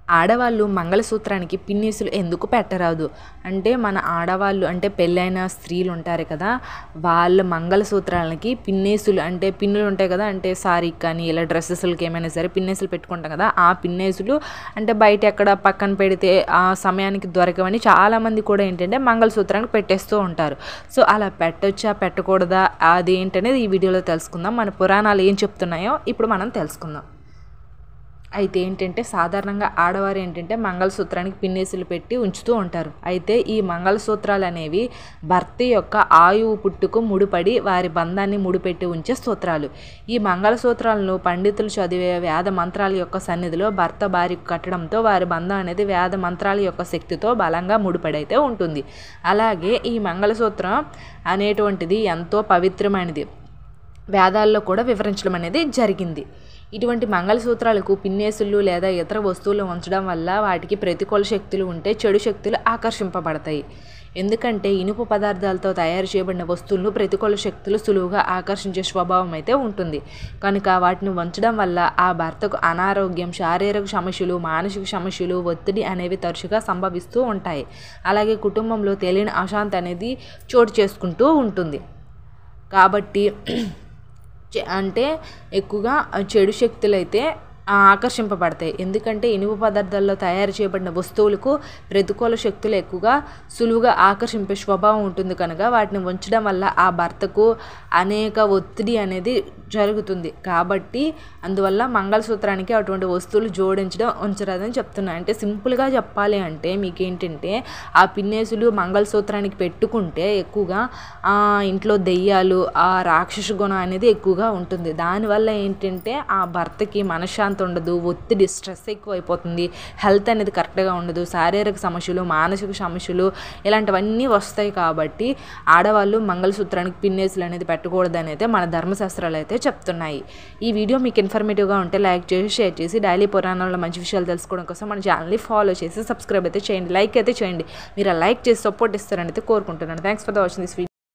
ఆడవాళ్ళు మంగళసూత్రానికి పిన్నీసులు ఎందుకు పెట్టరాదు అంటే మన ఆడవాళ్ళు అంటే పెళ్ళైన స్త్రీలు ఉంటారు కదా వాళ్ళ మంగళసూత్రాలకి పిన్నేసులు అంటే పిన్నులు ఉంటాయి కదా అంటే సారీ కానీ ఇలా డ్రెస్సెస్లకి ఏమైనా సరే పిన్నేసులు పెట్టుకుంటాం కదా ఆ పిన్నేసులు అంటే బయట ఎక్కడ పక్కన పెడితే ఆ సమయానికి దొరకవని చాలామంది కూడా ఏంటంటే మంగళసూత్రానికి పెట్టేస్తూ ఉంటారు సో అలా పెట్టొచ్చా పెట్టకూడదా అది ఏంటనేది ఈ వీడియోలో తెలుసుకుందాం మన పురాణాలు ఏం చెప్తున్నాయో ఇప్పుడు మనం తెలుసుకుందాం అయితే ఏంటంటే సాధారణంగా ఆడవారు ఏంటంటే మంగళసూత్రానికి పిన్నేసులు పెట్టి ఉంచుతూ ఉంటారు అయితే ఈ మంగళసూత్రాలు అనేవి భర్త యొక్క ఆయువు పుట్టుకు ముడిపడి వారి బంధాన్ని ముడిపెట్టి ఉంచే సూత్రాలు ఈ మంగళసూత్రాలను పండితులు చదివే వేద మంత్రాల యొక్క సన్నిధిలో భర్త భార్యకు కట్టడంతో వారి బంధం అనేది వేద మంత్రాల యొక్క శక్తితో బలంగా ముడిపడైతే ఉంటుంది అలాగే ఈ మంగళసూత్రం అనేటువంటిది ఎంతో పవిత్రమైనది వేదాల్లో కూడా వివరించడం అనేది జరిగింది ఇటువంటి మంగళసూత్రాలకు పిన్నేసులు లేదా ఇతర వస్తువులు ఉంచడం వల్ల వాటికి ప్రతికూల శక్తులు ఉంటే చెడు శక్తులు ఆకర్షింపబడతాయి ఎందుకంటే ఇనుప పదార్థాలతో తయారు చేయబడిన వస్తువులను ప్రతికూల శక్తులు సులువుగా ఆకర్షించే స్వభావం అయితే ఉంటుంది కనుక వాటిని ఉంచడం వల్ల ఆ భర్తకు అనారోగ్యం శారీరక సమస్యలు మానసిక సమస్యలు ఒత్తిడి అనేవి తరచుగా సంభవిస్తూ ఉంటాయి అలాగే కుటుంబంలో తెలియని అశాంతి అనేది చోటు చేసుకుంటూ ఉంటుంది కాబట్టి చె- అంటే ఎక్కువగా చెడు శక్తులు అయితే ఆకర్షింపబడతాయి ఎందుకంటే ఇనుప పదార్థాల్లో తయారు చేయబడిన వస్తువులకు ప్రతికూల శక్తులు ఎక్కువగా సులువుగా ఆకర్షింపే స్వభావం ఉంటుంది కనుక వాటిని ఉంచడం వల్ల ఆ భర్తకు అనేక ఒత్తిడి అనేది జరుగుతుంది కాబట్టి అందువల్ల మంగళసూత్రానికి అటువంటి వస్తువులు జోడించడం ఉంచరాదని చెప్తున్నాను అంటే సింపుల్గా చెప్పాలి అంటే మీకు ఏంటంటే ఆ పిన్నేసులు మంగళసూత్రానికి పెట్టుకుంటే ఎక్కువగా ఆ ఇంట్లో దెయ్యాలు ఆ రాక్షస గుణం అనేది ఎక్కువగా ఉంటుంది దానివల్ల ఏంటంటే ఆ భర్తకి మనశ్శాంతి ఉండదు ఒత్తిడి స్ట్రెస్ ఎక్కువ అయిపోతుంది హెల్త్ అనేది కరెక్ట్గా ఉండదు శారీరక సమస్యలు మానసిక సమస్యలు ఇలాంటివన్నీ వస్తాయి కాబట్టి ఆడవాళ్ళు మంగళసూత్రానికి పిన్నేసులు అనేది పెట్టకూడదని అయితే మన ధర్మశాస్త్రాలు అయితే చెప్తున్నాయి ఈ వీడియో మీకు ఇన్ఫర్మేటివ్గా ఉంటే లైక్ చేసి షేర్ చేసి డైలీ పురాణాల్లో మంచి విషయాలు తెలుసుకోవడం కోసం మన ఛానల్ని ఫాలో చేసి సబ్స్క్రైబ్ అయితే చేయండి లైక్ అయితే చేయండి మీరు ఆ లైక్ చేసి సపోర్ట్ ఇస్తారని అయితే కోరుకుంటున్నాను thanks for the watching this video